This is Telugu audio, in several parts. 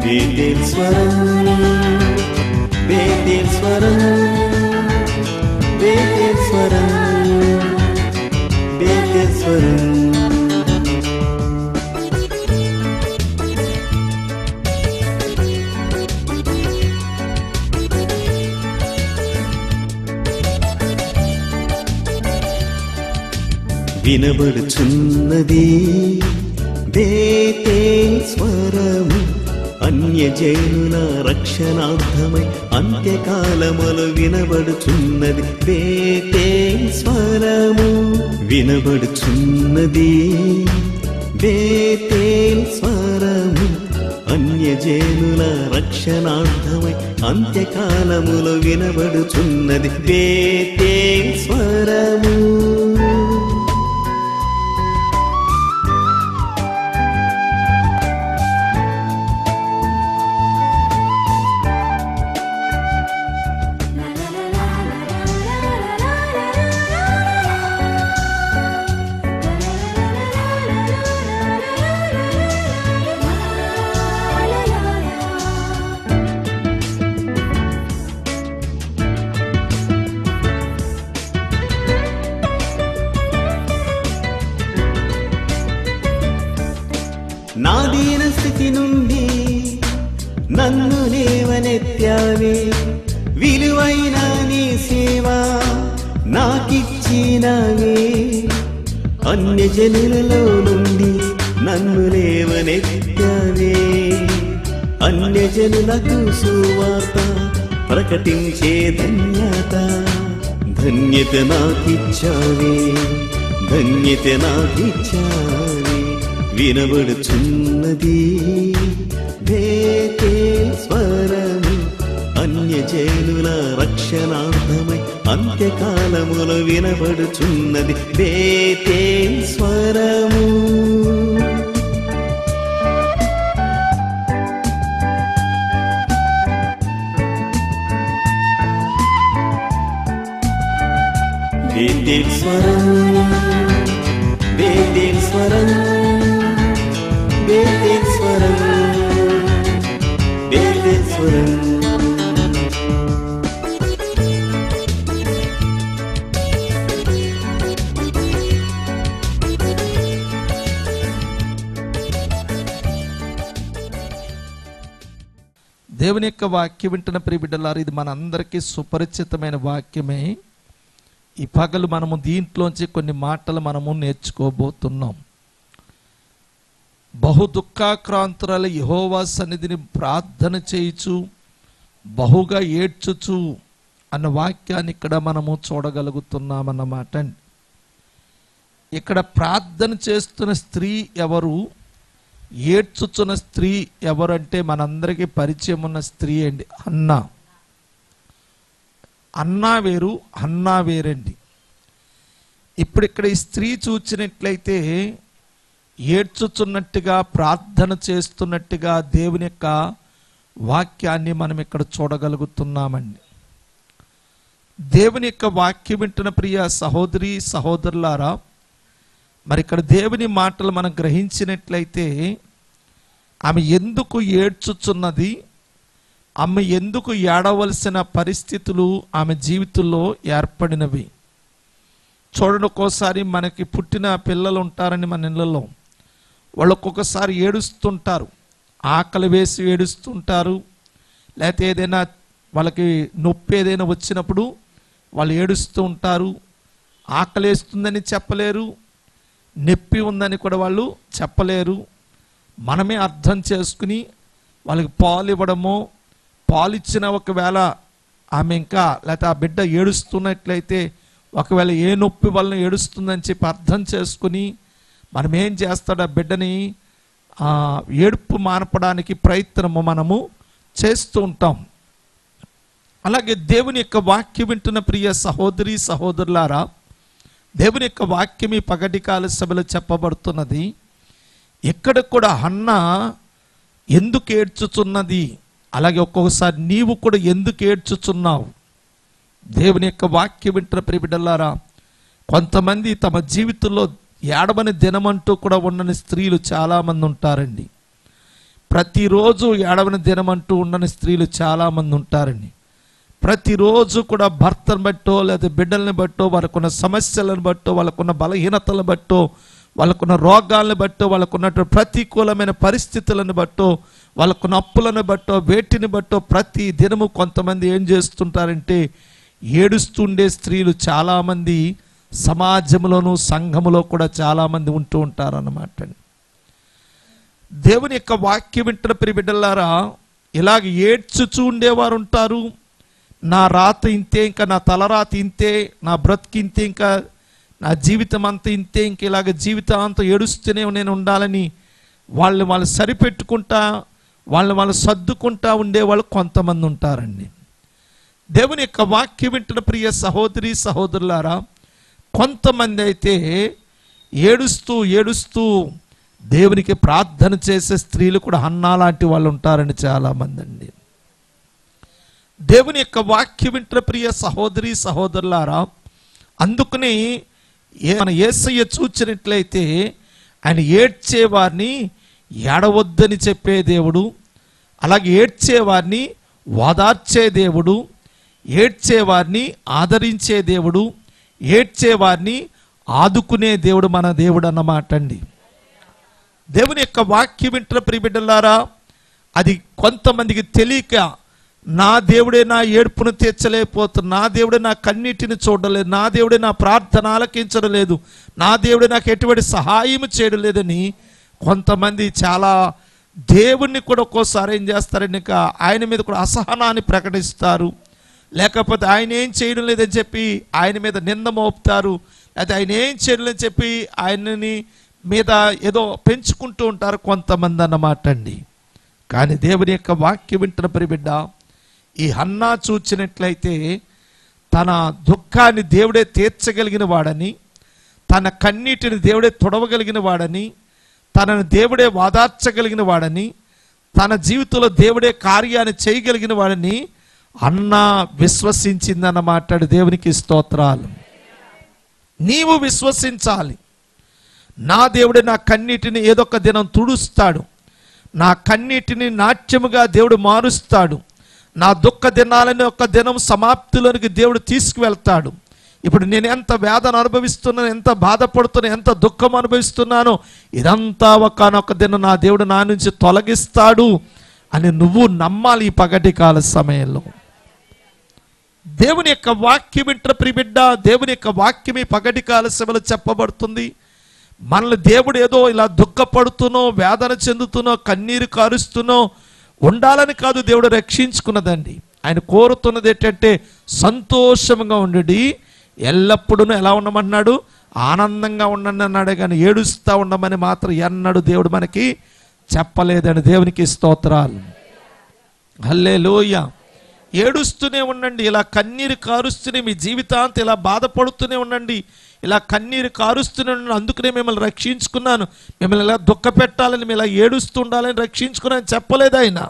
బేతేల్ స్వరం బేతేల్ స్వరం బేతేల్ స్వరం బేతేల్ స్వరం వినబడుచున్నది బేతే స్వరము అన్యజనుల రక్షణార్థమై అంత్యకాలములు వినబడుచున్నది బేతే స్వరము వినబడుచున్నది బేతే స్వరము అన్యజనుల రక్షణార్థమై అంత్యకాలములు వినబడుచున్నది బేతే స్వరము నా దీన స్థితి నుండి నన్ను లేవనెత్తావే విలువైన నీ సేవ నాకిచ్చినవే అన్యజనులలో నుండి నన్ను లేవనెత్తావే అన్యజనులకు సువార్త ప్రకటించే ధన్యత ధన్యత నాకిచ్చావే ధన్యత నాకిచ్చావే వినబడుచున్నది భేతే స్వరము అన్యజనుల రక్షణార్థమై అంత్యకాలములో వినబడుచున్నది భేతే స్వరము బేతేల్ స్వరం బేతేల్ స్వరం బేతేల్ స్వరం బేతేల్ స్వరం దేవుని యొక్క వాక్యం వింటున్న ప్రియ బిడ్డలారు ఇది మనందరికీ సుపరిచితమైన వాక్యమే ఈ పగలు మనము దీంట్లోంచి కొన్ని మాటలు మనము నేర్చుకోబోతున్నాం బహు దుఃఖాక్రాంతురాల యహోవా సన్నిధిని ప్రార్థన చేయుచు బహుగా ఏడ్చుచు అన్న వాక్యాన్ని ఇక్కడ మనము చూడగలుగుతున్నామన్నమాట అండి ఇక్కడ ప్రార్థన చేస్తున్న స్త్రీ ఎవరు ఏడ్చుచున్న స్త్రీ ఎవరంటే మనందరికీ పరిచయం ఉన్న స్త్రీ అండి అన్నా అన్నా వేరు అన్నా వేరండి ఇప్పుడు ఇక్కడ ఈ స్త్రీ చూచినట్లయితే ఏడ్చుచున్నట్టుగా ప్రార్థన చేస్తున్నట్టుగా దేవుని యొక్క వాక్యాన్ని మనం ఇక్కడ చూడగలుగుతున్నామండి దేవుని యొక్క వాక్యం వింటున్న ప్రియ సహోదరి సహోదరులారా మరి ఇక్కడ దేవుని మాటలు మనం గ్రహించినట్లయితే ఆమె ఎందుకు ఏడ్చుచున్నది ఆమె ఎందుకు ఏడవలసిన పరిస్థితులు ఆమె జీవితంలో ఏర్పడినవి చూడండి ఒక్కోసారి మనకి పుట్టిన పిల్లలు ఉంటారని మన ఇళ్ళలో వాళ్ళు ఒక్కొక్కసారి ఏడుస్తుంటారు ఆకలి వేసి ఏడుస్తుంటారు లేకపోతే ఏదైనా వాళ్ళకి నొప్పి ఏదైనా వచ్చినప్పుడు వాళ్ళు ఏడుస్తూ ఉంటారు ఆకలి వేస్తుందని చెప్పలేరు నొప్పి ఉందని కూడా వాళ్ళు చెప్పలేరు మనమే అర్థం చేసుకుని వాళ్ళకి పాలు ఇవ్వడమో పాలు ఇచ్చిన ఒకవేళ ఆమె ఇంకా లేకపోతే ఆ బిడ్డ ఏడుస్తున్నట్లయితే ఒకవేళ ఏ నొప్పి వలన ఏడుస్తుందని చెప్పి అర్థం చేసుకుని మనం ఏం చేస్తాడు ఆ బిడ్డని ఆ, ఏడుపు మానపడానికి ప్రయత్నము మనము చేస్తూ ఉంటాం అలాగే దేవుని యొక్క వాక్యం వింటున్న ప్రియ సహోదరి సహోదరులారా దేవుని యొక్క వాక్యం ఈ పగటి కాల సభలో చెప్పబడుతున్నది ఇక్కడ కూడా హన్న ఎందుకు ఏడ్చుచున్నది అలాగే ఒక్కొక్కసారి నీవు కూడా ఎందుకు ఏడ్చుచున్నావు దేవుని యొక్క వాక్యం వింటున్న ప్రియబిడ్డలారా కొంతమంది తమ జీవితంలో ఏడవని దినమంటూ కూడా ఉండని స్త్రీలు చాలామంది ఉంటారండి ప్రతిరోజు ఏడవని దినమంటూ ఉండని స్త్రీలు చాలామంది ఉంటారండి ప్రతిరోజు కూడా భర్తను బట్టో లేదా బిడ్డల్ని బట్టో వాళ్ళకున్న సమస్యలను బట్టో వాళ్ళకున్న బలహీనతలను బట్టో వాళ్ళకున్న రోగాలను బట్టో వాళ్ళకున్నటువంటి ప్రతికూలమైన పరిస్థితులను బట్టో వాళ్ళకున్న అప్పులను బట్టో వేటిని బట్టో ప్రతి దినము కొంతమంది ఏం చేస్తుంటారంటే ఏడుస్తుండే స్త్రీలు చాలామంది సమాజంలోను సంఘములో కూడా చాలామంది ఉంటూ ఉంటారన్నమాట అండి దేవుని యొక్క వాక్యం వింటున్న ప్రియ బిడ్డలారా ఇలాగ ఏడ్చుచూ ఉండేవారు ఉంటారు నా రాత ఇంతే ఇంకా నా తలరాత ఇంతే నా బ్రతికి ఇంతే ఇంకా నా జీవితం అంతా ఇంతే ఇంక ఇలాగ జీవితాంతం ఏడుస్తూనే నేను ఉండాలని వాళ్ళు వాళ్ళు సరిపెట్టుకుంటా వాళ్ళు వాళ్ళు సర్దుకుంటా ఉండేవాళ్ళు కొంతమంది ఉంటారండి దేవుని యొక్క వాక్యం వింటున్న ప్రియ సహోదరి సహోదరులారా కొంతమంది అయితే ఏడుస్తూ ఏడుస్తూ దేవునికి ప్రార్థన చేసే స్త్రీలు కూడా హన్నా లాంటి వాళ్ళు ఉంటారని చాలామంది అండి దేవుని యొక్క వాక్యం వింటున్న ప్రియ సహోదరి సహోదరులారా అందుకని ఏ మన ఏసయ్య చూచినట్లయితే ఆయన ఏడ్చేవారిని ఏడవద్దని చెప్పే దేవుడు అలాగే ఏడ్చేవారిని ఓదార్చే దేవుడు ఏడ్చేవారిని ఆదరించే దేవుడు ఏడ్చేవారిని ఆదుకునే దేవుడు మన దేవుడు అన్నమాట అండి దేవుని యొక్క వాక్యం వింటున్న ప్రియబిడ్డలారా అది కొంతమందికి తెలియక నా దేవుడే నా ఏడుపును తీర్చలేకపోతున్నా నా దేవుడే నా కన్నీటిని చూడలేదు నా దేవుడే నా ప్రార్థన ఆలకించడం లేదు నా దేవుడే నాకు ఎటువంటి సహాయం చేయడం లేదని కొంతమంది చాలా దేవుణ్ణి కూడా ఒక్కోసారి ఏం చేస్తారని ఇంకా ఆయన మీద కూడా అసహనాన్ని ప్రకటిస్తారు లేకపోతే ఆయన ఏం చేయడం లేదని చెప్పి ఆయన మీద నింద మోపుతారు అయితే ఆయన ఏం చేయడం లేదని చెప్పి ఆయనని మీద ఏదో పెంచుకుంటూ ఉంటారు కొంతమంది అన్నమాట అండి కానీ దేవుని యొక్క వాక్యం వింటున్న పరిబిడ్డ ఈ హన్నా చూచినట్లయితే తన దుఃఖాన్ని దేవుడే తీర్చగలిగిన వాడని తన కన్నీటిని దేవుడే తొడవగలిగిన వాడని తనను దేవుడే వాదార్చగలిగిన వాడని తన జీవితంలో దేవుడే కార్యాన్ని చేయగలిగిన వాడని అన్న విశ్వసించిందన్న మాట్లాడు దేవునికి స్తోత్రాలు నీవు విశ్వసించాలి నా దేవుడే నా కన్నీటిని ఏదొక దినం తుడుస్తాడు నా కన్నీటిని నాట్యముగా దేవుడు మారుస్తాడు నా దుఃఖ దినాలని ఒక దినం సమాప్తిలోనికి దేవుడు తీసుకువెళ్తాడు ఇప్పుడు నేను ఎంత వేదన అనుభవిస్తున్నాను ఎంత బాధపడుతున్నా ఎంత దుఃఖం అనుభవిస్తున్నానో ఇదంతా ఒకనొక దినం నా దేవుడు నా నుంచి తొలగిస్తాడు అని నువ్వు నమ్మాలి ఈ పగటి కాల సమయంలో దేవుని యొక్క వాక్యం వింటున్న ప్రిబిడ్డ దేవుని యొక్క వాక్యం ఈ పగటి కాల సభలో చెప్పబడుతుంది మనల్ని దేవుడు ఏదో ఇలా దుఃఖపడుతున్నో వేదన చెందుతున్నో కన్నీరు కారుస్తున్నో ఉండాలని కాదు దేవుడు రక్షించుకున్నదండి ఆయన కోరుతున్నది ఏంటంటే సంతోషంగా ఉండి ఎల్లప్పుడూ ఎలా ఉండమన్నాడు ఆనందంగా ఉండండి అన్నాడు కానీ ఏడుస్తూ ఉండమని మాత్రం ఎన్నడు దేవుడు మనకి చెప్పలేదని దేవునికి స్తోత్రాలు హల్లే ఏడుస్తూనే ఉండండి ఇలా కన్నీరు కారుస్తూనే మీ జీవితాంతం ఇలా బాధపడుతూనే ఉండండి ఇలా కన్నీరు కారుస్తూనే ఉండండి అందుకనే మిమ్మల్ని రక్షించుకున్నాను మిమ్మల్ని ఇలా దుఃఖ పెట్టాలని మీరు ఇలా ఏడుస్తూ ఉండాలని రక్షించుకున్నాను చెప్పలేదు ఆయన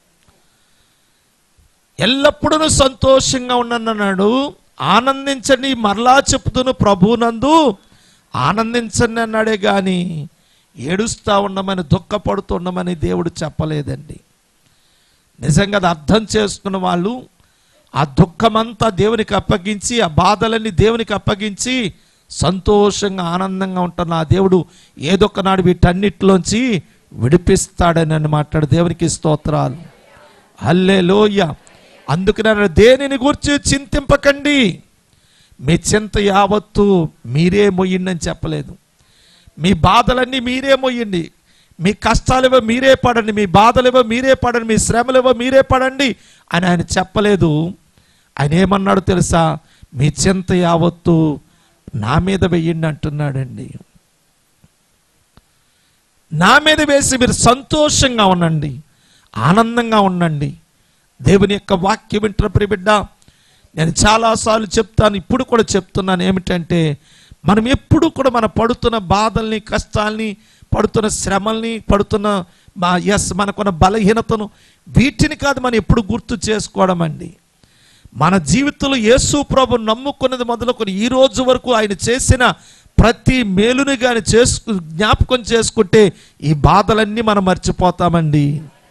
ఎల్లప్పుడూ సంతోషంగా ఉండను అన్నాడు ఆనందించండి మరలా చెప్తును ప్రభునందు ఆనందించండి అన్నాడే కానీ ఏడుస్తూ ఉండమని దుఃఖపడుతూ ఉండమని దేవుడు చెప్పలేదండి నిజంగా అది అర్థం చేసుకున్న వాళ్ళు ఆ దుఃఖమంతా దేవునికి అప్పగించి ఆ బాధలన్నీ దేవునికి అప్పగించి సంతోషంగా ఆనందంగా ఉంటున్న ఆ దేవుడు ఏదొక నాడు వీటన్నిటిలోంచి విడిపిస్తాడని అని మాట్లాడు దేవునికి స్తోత్రాలు హల్లే లోయ అందుకని అన్నాడు, దేనిని గురించి చింతింపకండి మీ చింత యావత్తు మీరే మొయ్యండి అని చెప్పలేదు మీ బాధలన్నీ మీరే మొయ్యండి మీ కష్టాలేవో మీరే పడండి మీ బాధలేవో మీరే పడండి మీ శ్రమలేవో మీరే పడండి అని ఆయన చెప్పలేదు ఆయన ఏమన్నాడు తెలుసా మీ చింత యావత్తు నా మీద వెయ్యండి అంటున్నాడండి నా మీద వేసి మీరు సంతోషంగా ఉండండి ఆనందంగా ఉండండి దేవుని యొక్క వాక్యం వింటున్న ప్రియబిడ్డ నేను చాలాసార్లు చెప్తాను ఇప్పుడు కూడా చెప్తున్నాను ఏమిటంటే మనం ఎప్పుడు కూడా మన పడుతున్న బాధల్ని కష్టాల్ని పడుతున్న శ్రమల్ని పడుతున్న మా ఎస్ మనకున్న బలహీనతను వీటిని కాదు మనం ఎప్పుడు గుర్తు చేసుకోవడం అండి మన జీవితంలో యేసు ప్రభు నమ్ముకున్నది మొదలుకొని ఈ రోజు వరకు ఆయన చేసిన ప్రతి మేలుని కానీ చేసుకు జ్ఞాపకం చేసుకుంటే ఈ బాధలన్నీ మనం మర్చిపోతామండి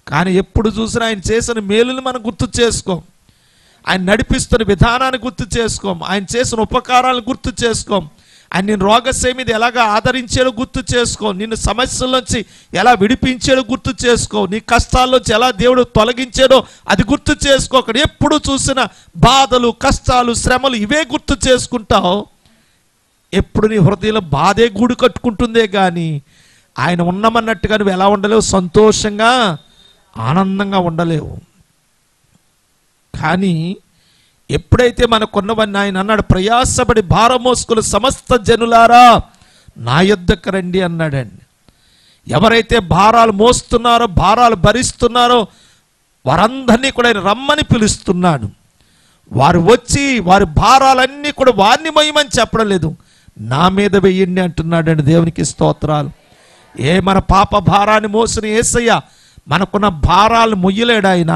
కానీ ఎప్పుడు చూసినా ఆయన చేసిన మేలుని మనం గుర్తు చేసుకోం ఆయన నడిపిస్తున్న విధానాన్ని గుర్తు చేసుకోం ఆయన చేసిన ఉపకారాలను గుర్తు చేసుకోం ఆయన నేను రోగశయ మీద ఎలాగ ఆదరించాడో గుర్తు చేసుకో నిన్ను సమస్యల్లోంచి ఎలా విడిపించాడో గుర్తు చేసుకో నీ కష్టాల్లోంచి ఎలా దేవుడు తొలగించాడో అది గుర్తు చేసుకో అక్కడ ఎప్పుడు చూసిన బాధలు కష్టాలు శ్రమలు ఇవే గుర్తు చేసుకుంటావు ఎప్పుడు నీ హృదయంలో బాధే గూడు కట్టుకుంటుందే కానీ ఆయన ఉన్నామన్నట్టుగా నువ్వు ఎలా ఉండలేవు సంతోషంగా ఆనందంగా ఉండలేవు కానీ ఎప్పుడైతే మనకున్నవన్నీ ఆయన అన్నాడు ప్రయాసపడి భారం మోసుకున్న సమస్త జనులారా నా యొద్దకు రండి అన్నాడండి ఎవరైతే భారాలు మోస్తున్నారో భారాలు భరిస్తున్నారో వారందరినీ కూడా ఆయన రమ్మని పిలుస్తున్నాడు వారు వచ్చి వారి భారాలన్నీ కూడా వారిని మయమని చెప్పడం లేదు నా మీద వెయ్యండి అంటున్నాడండి దేవునికి స్తోత్రాలు ఏ మన పాప భారాన్ని మోసిన ఏసయ్య మనకున్న భారాలు మొయ్యలేడు ఆయన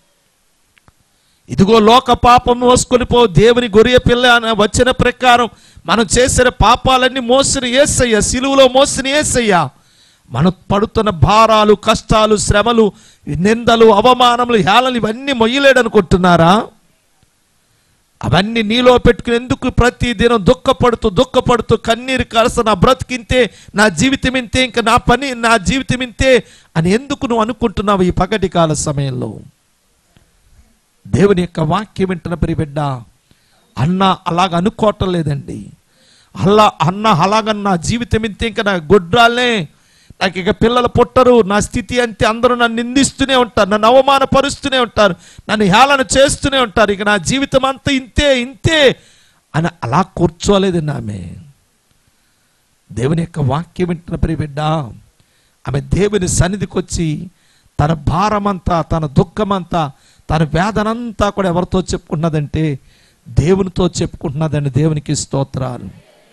ఇదిగో లోక పాపం మోసుకొని పో దేవుని గొర్రె పిల్ల అనే వచ్చిన ప్రకారం మనం చేసిన పాపాలన్నీ మోసిన ఏసయ్య సిలువలో మోసిన ఏసయ్య మనం పడుతున్న భారాలు కష్టాలు శ్రమలు నిందలు అవమానములు హేళనలు ఇవన్నీ మొయ్యలేడు అనుకుంటున్నారా అవన్నీ నీలో పెట్టుకుని ఎందుకు ప్రతి దినం దుఃఖపడుతూ దుఃఖపడుతూ కన్నీరు కలస నా బ్రతికింతే నా జీవితం ఇంతే ఇంకా నా పని నా జీవితం ఇంతే అని ఎందుకు నువ్వు అనుకుంటున్నావు ఈ పగటి కాల సమయంలో దేవుని యొక్క వాక్యం వింటున్న ప్రియబిడ్డ అన్న అలాగ అనుకోవటం లేదండి అలా అన్న అలాగన్న నా జీవితం ఇంతే ఇంకా నా గొడ్రాలే నాకు ఇక పిల్లలు పుట్టరు నా స్థితి అంతే అందరూ నన్ను నిందిస్తూనే ఉంటారు నన్ను అవమానపరుస్తూనే ఉంటారు నన్ను హేళన చేస్తూనే ఉంటారు ఇక నా జీవితం అంతా ఇంతే ఇంతే అని అలా కూర్చోలేదండి ఆమె దేవుని యొక్క వాక్యం వింటున్న ప్రియబిడ్డ ఆమె దేవుని సన్నిధికి వచ్చి తన భారమంతా తన దుఃఖమంతా తన వేదనంతా కూడా ఎవరితో చెప్పుకున్నదంటే దేవునితో చెప్పుకుంటున్నదండి దేవునికి స్తోత్రాలు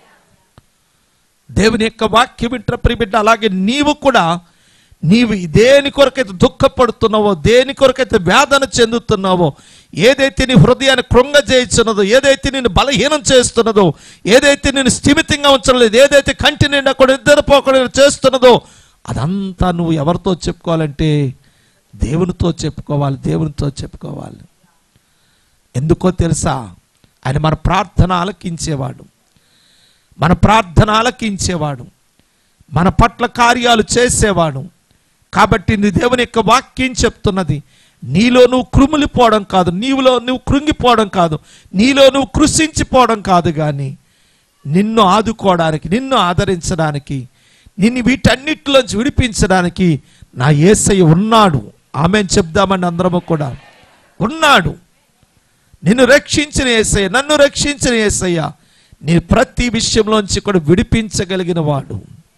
దేవుని యొక్క వాక్యం వింటున్న ప్రియబిడ్డ అలాగే నీవు కూడా నీవు దేని కొరకైతే దుఃఖపడుతున్నావో దేని కొరకైతే వేదన చెందుతున్నావో ఏదైతే నీ హృదయాన్ని కృంగజేస్తున్నదో ఏదైతే నేను బలహీనం చేస్తున్నదో ఏదైతే నేను స్థిమితంగా ఉంచడం లేదు ఏదైతే కంటి నిండా కూడా నిద్రపోకుండా చేస్తున్నదో అదంతా నువ్వు ఎవరితో చెప్పుకోవాలంటే దేవునితో చెప్పుకోవాలి దేవునితో చెప్పుకోవాలి ఎందుకో తెలుసా ఆయన మన ప్రార్థన ఆలకించేవాడు మన ప్రార్థన ఆలకించేవాడు మన పట్ల కార్యాలు చేసేవాడు కాబట్టి నీ దేవుని యొక్క వాక్యం చెప్తున్నది నీలో నువ్వు కృములిపోవడం కాదు నీవులో నువ్వు కృంగిపోవడం కాదు నీలో నువ్వు కృషించిపోవడం కాదు కానీ నిన్ను ఆదుకోవడానికి నిన్ను ఆదరించడానికి నిన్ను వీటన్నిటిలోంచి విడిపించడానికి నా ఏసయ్య ఉన్నాడు ఆమె చెప్దామండి అందరము కూడా ఉన్నాడు నిన్ను రక్షించిన ఏసయ్య నన్ను రక్షించిన ఏసయ్య నీ ప్రతి విషయంలోంచి కూడా విడిపించగలిగిన వాడు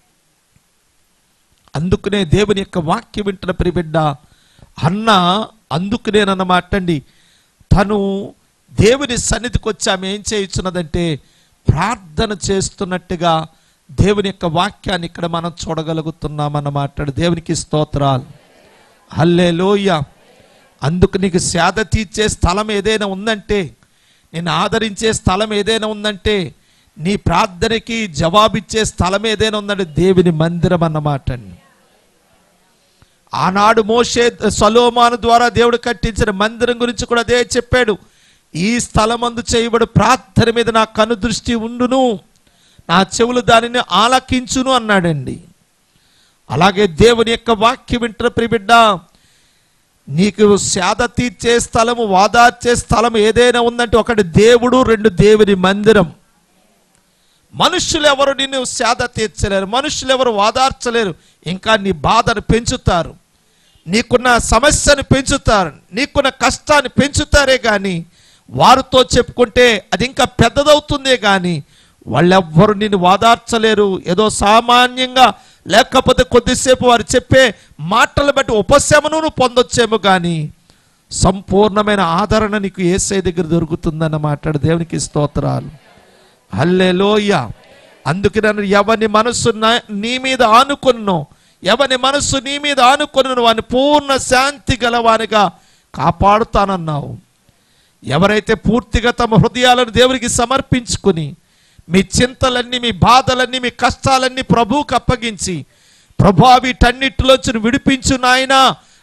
అందుకనే దేవుని యొక్క వాక్యం వింటున్న ప్రిబిడ్డ అన్న అందుకునేనన్నమాట అండి తను దేవుని సన్నిధికి వచ్చి ఆమె ఏం చేయించున్నదంటే ప్రార్థన చేస్తున్నట్టుగా దేవుని యొక్క వాక్యాన్ని ఇక్కడ మనం చూడగలుగుతున్నామన్నమాట దేవునికి స్తోత్రాలు హల్లే అందుకు నీకు సేద తీర్చే స్థలం ఏదైనా ఉందంటే నిన్ను ఆదరించే స్థలం ఏదైనా ఉందంటే నీ ప్రార్థనకి జవాబిచ్చే స్థలం ఏదైనా ఉందంటే దేవుని మందిరం అన్నమాట అండి ఆనాడు మోషే సలోమాను ద్వారా దేవుడు కట్టించిన మందిరం గురించి కూడా అదే చెప్పాడు ఈ స్థలమందు చేయబడు ప్రార్థన మీద నా కను దృష్టి ఉండును నా చెవులు దానిని ఆలకించును అన్నాడండి అలాగే దేవుని యొక్క వాక్యం వింటున్న ప్రిబిడ్డ నీకు సేద తీర్చే స్థలము వాదార్చే స్థలం ఏదైనా ఉందంటే ఒకటి దేవుడు రెండు దేవుని మందిరం మనుషులు ఎవరు నిన్ను సేద తీర్చలేరు మనుషులు ఎవరు వాదార్చలేరు ఇంకా నీ బాధను పెంచుతారు నీకున్న సమస్యను పెంచుతారు నీకున్న కష్టాన్ని పెంచుతారే కానీ వారితో చెప్పుకుంటే అది ఇంకా పెద్దదవుతుందే కానీ వాళ్ళెవ్వరు నిన్ను వాదార్చలేరు ఏదో సామాన్యంగా లేకపోతే కొద్దిసేపు వారు చెప్పే మాటలు బట్టి ఉపశమనం నువ్వు పొందొచ్చేమో కానీ సంపూర్ణమైన ఆదరణ నీకు ఏసై దగ్గర దొరుకుతుందన్న మాట్లాడు దేవునికి స్తోత్రాలు హల్లెలూయ అందుకే నన్ను ఎవని మనస్సు నా- నీ మీద ఆనుకున్నో ఎవని మనస్సు నీ మీద ఆనుకున్న వాని పూర్ణ శాంతి గలవానిగా కాపాడుతానన్నావు ఎవరైతే పూర్తిగా తమ హృదయాలను దేవునికి సమర్పించుకుని మీ చింతలన్నీ మీ బాధలన్నీ మీ కష్టాలన్నీ ప్రభువుకు అప్పగించి ప్రభా వీటన్నిటిలోంచి విడిపించు నాయనా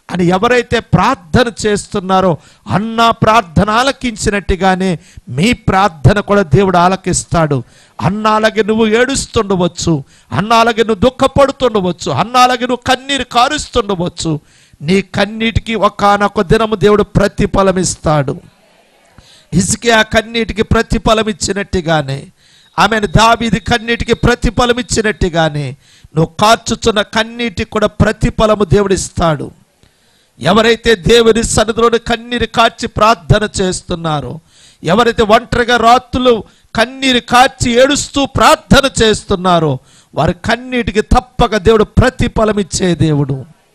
అని ఎవరైతే ప్రార్థన చేస్తున్నారో అన్న ప్రార్థన ఆలకించినట్టుగానే మీ ప్రార్థన కూడా దేవుడు ఆలకిస్తాడు అన్నాలకి నువ్వు ఏడుస్తుండవచ్చు అన్నాలకి నువ్వు దుఃఖపడుతుండవచ్చు అన్నాలకి నువ్వు కన్నీరు కారుస్తుండవచ్చు నీ కన్నీటికి ఒకానొక దినము దేవుడు ప్రతిఫలం ఇస్తాడు ఇసుకే ఆ కన్నీటికి ప్రతిఫలం ఇచ్చినట్టుగానే ఆమెను దావీది కన్నీటికి ప్రతిఫలం ఇచ్చినట్టుగానే నువ్వు కార్చుచున్న కన్నీటికి కూడా ప్రతిఫలము దేవుడిస్తాడు ఎవరైతే దేవుని సన్నిధిలోని కన్నీరు కార్చి ప్రార్థన చేస్తున్నారో ఎవరైతే ఒంటరిగా రాత్రులు కన్నీరు కార్చి ఏడుస్తూ ప్రార్థన చేస్తున్నారో వారి కన్నీటికి తప్పక దేవుడు ప్రతిఫలం ఇచ్చే దేవుడు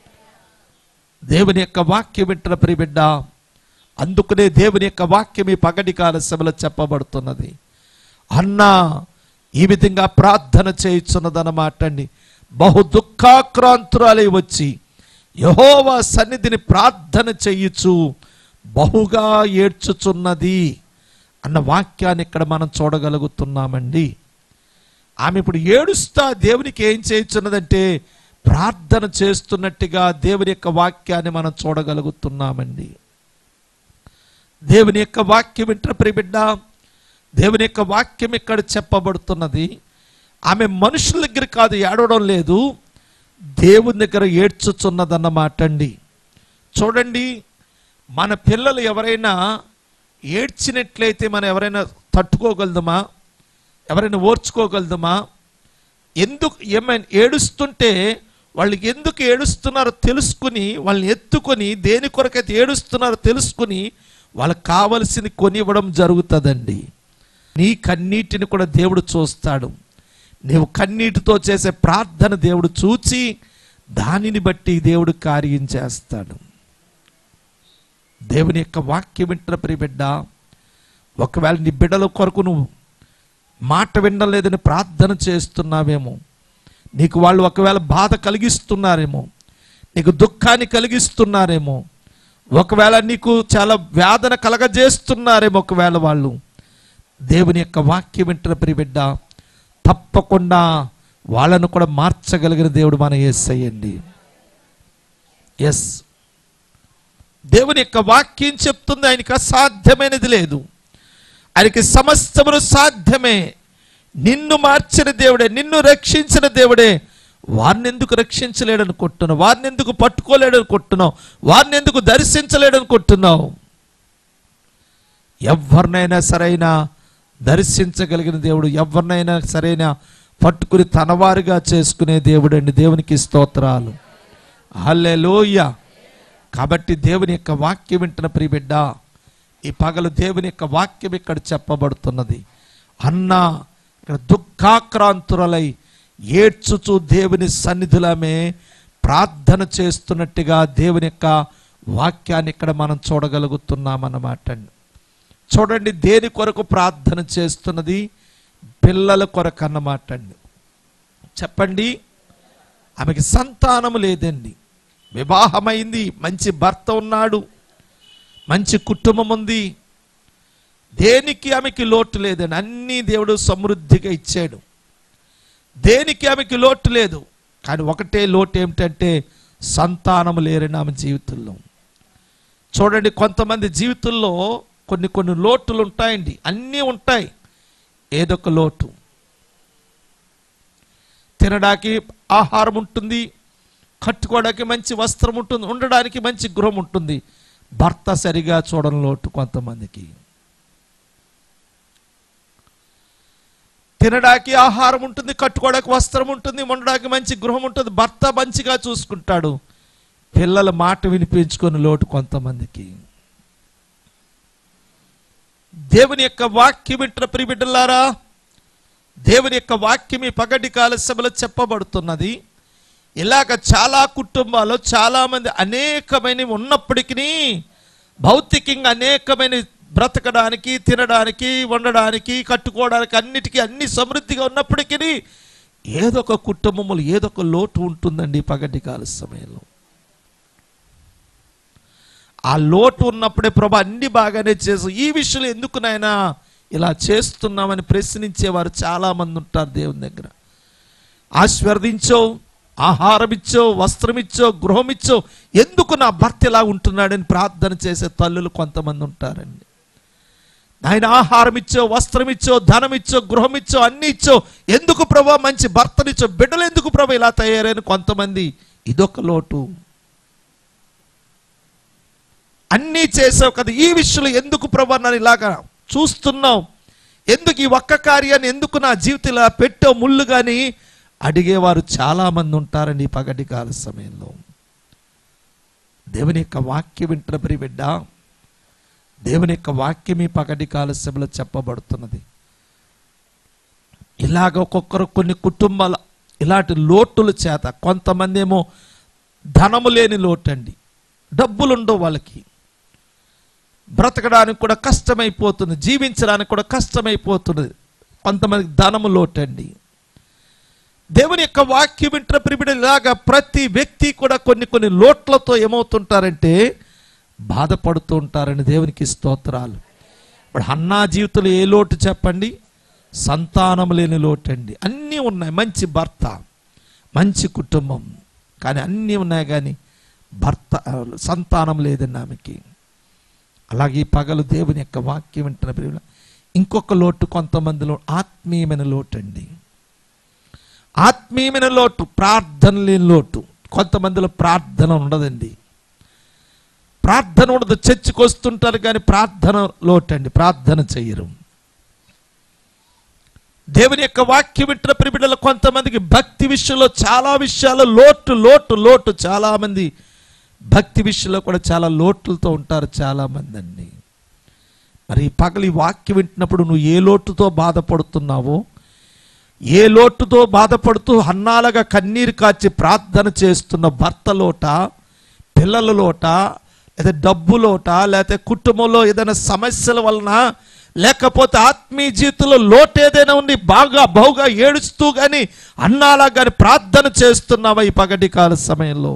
దేవుని యొక్క వాక్యం వింటున్న ప్రియబిడ్డ అందుకనే దేవుని యొక్క వాక్యం ఈ పగటి కాల సభలో చెప్పబడుతున్నది అన్నా ఈ విధంగా ప్రార్థన చేయుచున్నదన్నమాట అండి బహు దుఃఖాక్రాంతురాలై వచ్చి యహోవా సన్నిధిని ప్రార్థన చేయుచు బహుగా ఏడ్చుచున్నది అన్న వాక్యాన్ని ఇక్కడ మనం చూడగలుగుతున్నామండి ఆమె ఇప్పుడు ఏడుస్తా దేవునికి ఏం చేయుచున్నదంటే ప్రార్థన చేస్తున్నట్టుగా దేవుని యొక్క వాక్యాన్ని మనం చూడగలుగుతున్నామండి దేవుని యొక్క వాక్యం వింటారు ప్రియబిడ్డ దేవుని యొక్క వాక్యం ఇక్కడ చెప్పబడుతున్నది ఆమె మనుషుల దగ్గర కాదు ఏడవడం లేదు దేవుని దగ్గర ఏడ్చుచున్నదన్నమాట అండి చూడండి మన పిల్లలు ఎవరైనా ఏడ్చినట్లయితే మనం ఎవరైనా తట్టుకోగలదమా ఎవరైనా ఓర్చుకోగలదమా ఎందుకు ఏమైనా ఏడుస్తుంటే వాళ్ళు ఎందుకు ఏడుస్తున్నారో తెలుసుకుని వాళ్ళని ఎత్తుకొని దేని కొరకైతే ఏడుస్తున్నారో తెలుసుకుని వాళ్ళకి కావలసింది కొనివ్వడం జరుగుతుందండి నీ కన్నీటిని కూడా దేవుడు చూస్తాడు నీవు కన్నీటితో చేసే ప్రార్థన దేవుడు చూచి దానిని బట్టి దేవుడు కార్యం చేస్తాడు దేవుని యొక్క వాక్యం వింటున్న ప్రియ బిడ్డ ఒకవేళ నీ బిడ్డల కొరకు నువ్వు మాట వినలేదని ప్రార్థన చేస్తున్నావేమో నీకు వాళ్ళు ఒకవేళ బాధ కలిగిస్తున్నారేమో నీకు దుఃఖాన్ని కలిగిస్తున్నారేమో ఒకవేళ నీకు చాలా వేదన కలగజేస్తున్నారేమో ఒకవేళ వాళ్ళు దేవుని యొక్క వాక్యం వింటున్న ప్రియ బిడ్డ తప్పకుండా వాళ్ళను కూడా మార్చగలిగిన దేవుడు మన ఏసయ్యండి ఎస్ దేవుని యొక్క వాక్యం చెప్తుంది ఆయనకి అసాధ్యమైనది లేదు ఆయనకి సమస్తమును సాధ్యమే నిన్ను మార్చిన దేవుడే నిన్ను రక్షించిన దేవుడే వారిని ఎందుకు రక్షించలేడనుకుంటున్నావు వారిని ఎందుకు పట్టుకోలేడనుకుంటున్నావు వారిని ఎందుకు దర్శించలేడనుకుంటున్నావు ఎవరినైనా సరైన దర్శించగలిగిన దేవుడు ఎవరినైనా సరైన పట్టుకుని తనవారుగా చేసుకునే దేవుడు అండి దేవునికి స్తోత్రాలు హల్లెలూయ కాబట్టి దేవుని యొక్క వాక్యం వింటున్న ప్రియబిడ్డ ఈ పగలు దేవుని యొక్క వాక్యం ఇక్కడ చెప్పబడుతున్నది అన్న ఇక్కడ దుఃఖాక్రాంతురలై ఏడ్చుచు దేవుని సన్నిధులమే ప్రార్థన చేస్తున్నట్టుగా దేవుని యొక్క వాక్యాన్ని ఇక్కడ మనం చూడగలుగుతున్నామన్నమాట అండి చూడండి దేని కొరకు ప్రార్థన చేస్తున్నది పిల్లల కొరకు అన్నమాట అండి చెప్పండి ఆమెకి సంతానము లేదండి వివాహమైంది మంచి భర్త ఉన్నాడు మంచి కుటుంబం ఉంది దేనికి ఆమెకి లోటు లేదండి అన్నీ దేవుడు సమృద్ధిగా ఇచ్చాడు దేనికి ఆమెకి లోటు లేదు కానీ ఒకటే లోటు ఏమిటంటే సంతానం లేరని ఆమె జీవితంలో చూడండి కొంతమంది జీవితంలో కొన్ని కొన్ని లోటులు ఉంటాయండి అన్నీ ఉంటాయి ఏదొక లోటు తినడానికి ఆహారం ఉంటుంది కట్టుకోవడానికి మంచి వస్త్రం ఉంటుంది ఉండడానికి మంచి గృహం ఉంటుంది భర్త సరిగా చూడని లోటు కొంతమందికి తినడానికి ఆహారం ఉంటుంది కట్టుకోవడానికి వస్త్రం ఉంటుంది ఉండడానికి మంచి గృహం ఉంటుంది భర్త మంచిగా చూసుకుంటాడు పిల్లల మాట వినిపించుకొని లోటు కొంతమందికి దేవుని యొక్క వాక్యం వింటున్న ప్రియబిడ్డలారా దేవుని యొక్క వాక్యం ఈ పగటి కాల సభలో చెప్పబడుతున్నది ఇలాగ చాలా కుటుంబాలు చాలా మంది అనేకమైన ఉన్నప్పటికీ భౌతికంగా అనేకమైన బ్రతకడానికి తినడానికి వండడానికి కట్టుకోవడానికి అన్నిటికీ అన్ని సమృద్ధిగా ఉన్నప్పటికీ ఏదో ఒక కుటుంబములు ఏదో ఒక లోటు ఉంటుందండి ఈ పగటి కాల సమయంలో ఆ లోటు ఉన్నప్పుడే ప్రభా అన్ని బాగానే చేసు ఈ విషయంలో ఎందుకు నాయనా ఇలా చేస్తున్నామని ప్రశ్నించేవారు చాలా మంది ఉంటారు దేవుని దగ్గర ఆశీర్వదించావు ఆహారమిచ్చో వస్త్రమిచ్చో గృహమిచ్చో ఎందుకు నా భర్త ఇలా ఉంటున్నాడని ప్రార్థన చేసే తల్లులు కొంతమంది ఉంటారండి ఆయన ఆహారం ఇచ్చో వస్త్రం ఇచ్చో ధనం ఇచ్చో గృహం ఇచ్చో అన్ని ఇచ్చో ఎందుకు ప్రభా మంచి భర్తనిచ్చో బిడ్డలు ఎందుకు ప్రభా ఇలా తయారైన కొంతమంది ఇదొక లోటు అన్నీ చేసావు కదా ఈ విషయంలో ఎందుకు ప్రభా నన్ను ఇలాగా చూస్తున్నావు ఎందుకు ఈ ఒక్క కార్యాన్ని ఎందుకు నా జీవితం ఇలా పెట్టావు ముళ్ళు కానీ అడిగేవారు చాలా మంది ఉంటారండి ఈ పగటి కాల సమయంలో దేవుని యొక్క వాక్యం వింటున్న ప్రియ బిడ్డ దేవుని యొక్క వాక్యం ఈ పగటి కాల సభలో చెప్పబడుతున్నది ఇలాగ ఒక్కొక్కరు కొన్ని కుటుంబాల ఇలాంటి లోటుల చేత కొంతమంది ఏమో ధనము లేని లోటు అండి డబ్బులు ఉండవు వాళ్ళకి బ్రతకడానికి కూడా కష్టమైపోతుంది జీవించడానికి కూడా కష్టమైపోతుంది కొంతమందికి ధనము లోటండి దేవుని యొక్క వాక్యం వింటున్న ప్రిబిడ ఇలాగా ప్రతి వ్యక్తి కూడా కొన్ని కొన్ని లోట్లతో ఏమవుతుంటారంటే బాధపడుతూ ఉంటారని దేవునికి స్తోత్రాలు ఇప్పుడు అన్నా జీవితంలో ఏ లోటు చెప్పండి సంతానం లేని లోటు అండి అన్నీ ఉన్నాయి మంచి భర్త మంచి కుటుంబం కానీ అన్నీ ఉన్నాయి కానీ భర్త సంతానం లేదండి ఆమెకి అలాగే ఈ పగలు దేవుని యొక్క వాక్యం వింటున్న ప్రియుల ఇంకొక లోటు కొంతమందిలో ఆత్మీయమైన లోటు అండి ఆత్మీయమైన లోటు ప్రార్థన లేని లోటు కొంతమందిలో ప్రార్థన ఉండదండి ప్రార్థన ఉండదు చర్చికి వస్తుంటారు కానీ ప్రార్థన లోటండి ప్రార్థన చెయ్యరు దేవుని యొక్క వాక్యం వింటున్న ప్రిబిడలు కొంతమందికి భక్తి విషయంలో చాలా విషయాలు లోటు లోటు లోటు చాలా మంది భక్తి విషయంలో కూడా చాలా లోట్లతో ఉంటారు చాలా మంది అండి మరి ఈ పగలు ఈ వాక్యం వింటున్నప్పుడు నువ్వు ఏ లోటుతో బాధపడుతున్నావో ఏ లోటుతో బాధపడుతూ అన్నాలుగా కన్నీరు కాచి ప్రార్థన చేస్తున్న భర్త లోట పిల్లల లోట లేదా డబ్బు లోట లేకపోతే కుటుంబంలో ఏదైనా సమస్యల వలన లేకపోతే ఆత్మీయ జీవితంలో లోటు ఏదైనా ఉండి బాగా బహుగా ఏడుస్తూ కానీ అన్నాలా కానీ ప్రార్థన చేస్తున్నావా ఈ పగటి కాల సమయంలో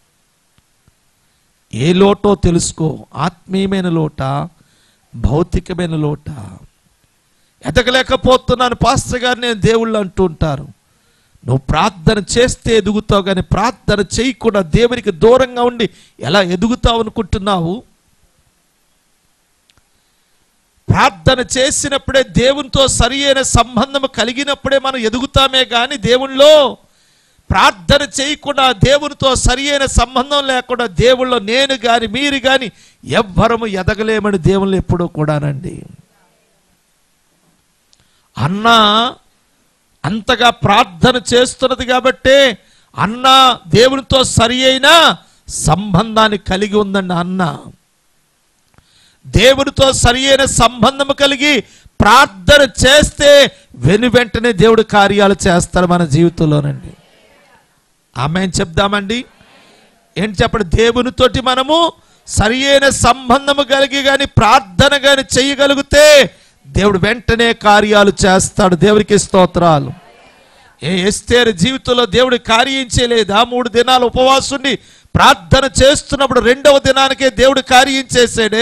ఏ లోటో తెలుసుకో ఆత్మీయమైన లోట భౌతికమైన లోట ఎదగలేకపోతున్నాను పాస్టర్ గారు నేను దేవుళ్ళు అంటూ ఉంటారు నువ్వు ప్రార్థన చేస్తే ఎదుగుతావు కానీ ప్రార్థన చేయకుండా దేవునికి దూరంగా ఉండి ఎలా ఎదుగుతావు అనుకుంటున్నావు ప్రార్థన చేసినప్పుడే దేవునితో సరి అయిన సంబంధం కలిగినప్పుడే మనం ఎదుగుతామే కానీ దేవుళ్ళో ప్రార్థన చేయకుండా దేవునితో సరి అయిన సంబంధం లేకుండా దేవుళ్ళో నేను కానీ మీరు కానీ ఎవ్వరము ఎదగలేమని దేవుళ్ళు ఎప్పుడూ కూడానండి అన్న అంతగా ప్రార్థన చేస్తున్నది కాబట్టే అన్న దేవునితో సరి అయిన సంబంధాన్ని కలిగి ఉందండి అన్న దేవునితో సరి అయిన సంబంధం కలిగి ప్రార్థన చేస్తే వెను వెంటనే దేవుడు కార్యాలు చేస్తారు మన జీవితంలోనండి ఆమె చెప్దామండి ఏంటి చెప్పండి దేవునితోటి మనము సరి అయిన సంబంధము కలిగి కానీ ప్రార్థన కానీ చేయగలిగితే దేవుడు వెంటనే కార్యాలు చేస్తాడు దేవునికి స్తోత్రాలు ఏ ఎస్తేరు జీవితంలో దేవుడు కార్యం చేయలేదా మూడు దినాలు ఉపవాసుని ప్రార్థన చేస్తున్నప్పుడు రెండవ దినానికే దేవుడు కార్యం చేసాడే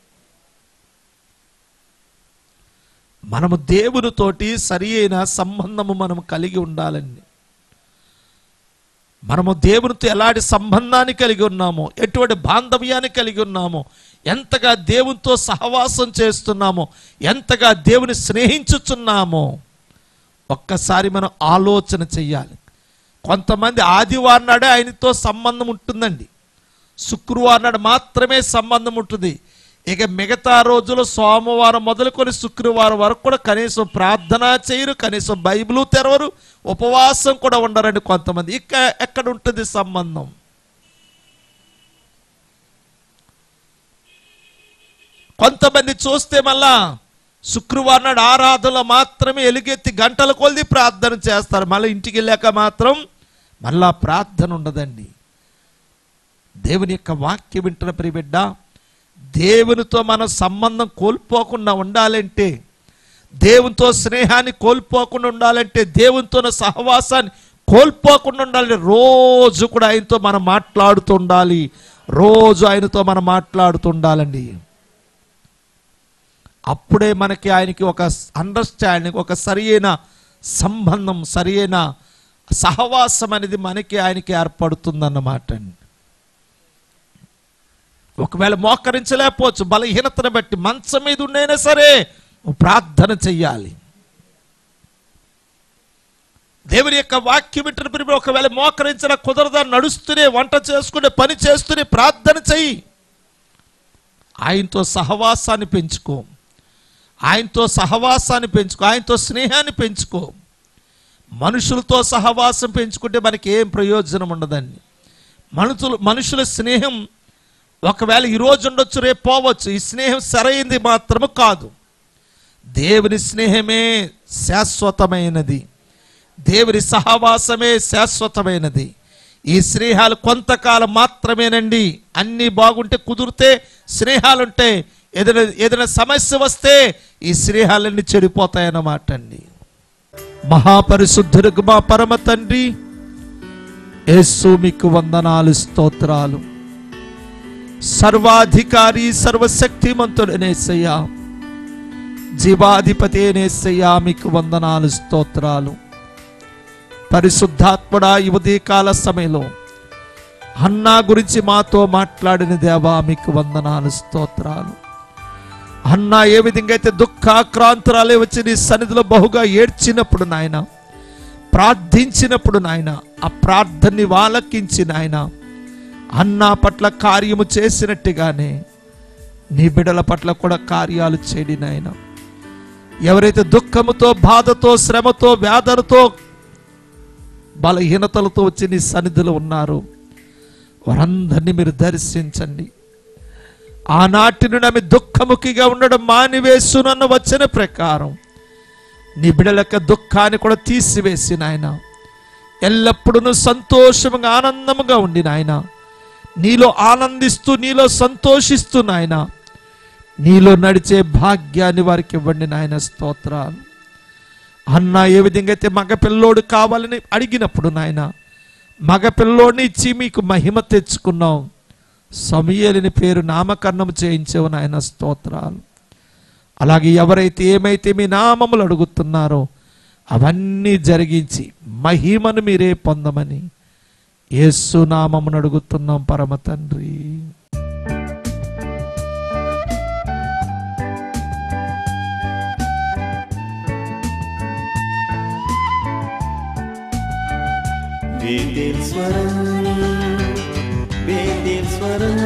మనము దేవునితోటి సరి అయిన సంబంధము మనం కలిగి ఉండాలండి మనము దేవునితో ఎలాంటి సంబంధాన్ని కలిగి ఉన్నామో ఎటువంటి బాంధవ్యాన్ని కలిగి ఉన్నామో ఎంతగా దేవునితో సహవాసం చేస్తున్నామో ఎంతగా దేవుని స్నేహించుచున్నామో ఒక్కసారి మనం ఆలోచన చెయ్యాలి కొంతమంది ఆదివారం నాడే ఆయనతో సంబంధం ఉంటుందండి శుక్రవారం నాడు మాత్రమే సంబంధం ఉంటుంది ఇక మిగతా రోజులు సోమవారం మొదలుకొని శుక్రవారం వరకు కూడా కనీసం ప్రార్థన చేయరు కనీసం బైబిల్ తెరవరు ఉపవాసం కూడా ఉండరండి కొంతమంది ఇక ఎక్కడ ఉంటుంది సంబంధం కొంతమంది చూస్తే మళ్ళా శుక్రవారం నాడు ఆరాధనలో మాత్రమే ఎలుగెత్తి గంటల కొలిది ప్రార్థన చేస్తారు మళ్ళీ ఇంటికి వెళ్ళాక మాత్రం మళ్ళా ప్రార్థన ఉండదండి దేవుని యొక్క వాక్యం వింటున్న ప్రియబిడ్డ దేవునితో మన సంబంధం కోల్పోకుండా ఉండాలంటే దేవునితో స్నేహాన్ని కోల్పోకుండా ఉండాలంటే దేవునితో ఉన్న సహవాసాన్ని కోల్పోకుండా ఉండాలంటే రోజు కూడా ఆయనతో మనం మాట్లాడుతూ ఉండాలి రోజు ఆయనతో మనం మాట్లాడుతూ ఉండాలండి అప్పుడే మనకి ఆయనకి ఒక అండర్స్టాండింగ్ ఒక సరియైన సంబంధం సరియైన సహవాసం అనేది మనకి ఆయనకి ఏర్పడుతుందన్నమాట అండి ఒకవేళ మోకరించలేకపోవచ్చు బలహీనతను బట్టి మంచం మీద ఉండైనా సరే నువ్వు ప్రార్థన చెయ్యాలి దేవుని యొక్క వాక్యం వింటున్న ప్రియులు ఒకవేళ మోకరించిన కుదరదా నడుస్తూనే వంట చేసుకునే పని చేస్తూనే ప్రార్థన చెయ్యి ఆయనతో సహవాసాన్ని పెంచుకో ఆయనతో సహవాసాన్ని పెంచుకో ఆయనతో స్నేహాన్ని పెంచుకో మనుషులతో సహవాసం పెంచుకుంటే మనకి ఏం ప్రయోజనం ఉండదండి మనుషులు మనుషుల స్నేహం ఒకవేళ ఈ రోజు ఉండొచ్చు రేపు పోవచ్చు ఈ స్నేహం సరైంది మాత్రము కాదు దేవుని స్నేహమే శాశ్వతమైనది దేవుని సహవాసమే శాశ్వతమైనది ఈ స్నేహాలు కొంతకాలం మాత్రమేనండి అన్నీ బాగుంటే కుదిరితే స్నేహాలుంటే ఏదైనా ఏదైనా సమస్య వస్తే ఈ స్నేహాలన్నీ చెడిపోతాయన్నమాట అండి మహాపరిశుద్ధులకు మా పరమ తండ్రి యేసు మీకు వందనాలు స్తోత్రాలు సర్వాధికారి సర్వశక్తిమంతుడనేసయ్యా జీవాధిపతి అనేసయ్యా మీకు వందనాలు స్తోత్రాలు పరిశుద్ధాత్మడా ఈ ఉదయకాల సమయంలో అన్నా గురించి మాతో మాట్లాడిన దేవా మీకు వందనాలు స్తోత్రాలు అన్నా ఏ విధంగా అయితే దుఃఖాక్రాంతురాలే వచ్చి నీ సన్నిధిలో బహుగా ఏడ్చినప్పుడు నాయన ప్రార్థించినప్పుడు నాయన ఆ ప్రార్థనని వాలకించి నాయన అన్నా పట్ల కార్యము చేసినట్టుగానే నీ బిడల పట్ల కూడా కార్యాలు చేయడి నాయన ఎవరైతే దుఃఖముతో బాధతో శ్రమతో వ్యాధులతో బలహీనతలతో వచ్చి నీ సన్నిధిలో ఉన్నారు వారందరినీ మీరు దర్శించండి ఆనాటి నుండి ఆమె దుఃఖముఖిగా ఉండడం మానివేసునన్న వచ్చిన ప్రకారం నీ బిడల యొక్క దుఃఖాన్ని కూడా తీసివేసి నాయన ఎల్లప్పుడూ సంతోషముగా ఆనందముగా ఉండి నాయన నీలో ఆనందిస్తూ నీలో సంతోషిస్తూ నాయన నీలో నడిచే భాగ్యాన్ని వారికి ఇవ్వండి నాయన స్తోత్రాలు అన్న ఏ విధంగా అయితే మగ పిల్లోడు కావాలని అడిగినప్పుడు నాయన మగ పిల్లోడిని ఇచ్చి మీకు మహిమ తెచ్చుకున్నాం సమయలిని పేరు నామకరణం చేయించావు నాయన స్తోత్రాలు అలాగే ఎవరైతే ఏమైతే మీ నామములు అడుగుతున్నారో అవన్నీ జరిగించి మహిమను మీరే పొందమని యేసు నామమును అడుగుతున్నాం పరమ తండ్రి వేదిల్ స్వరం వేదిల్ స్వరం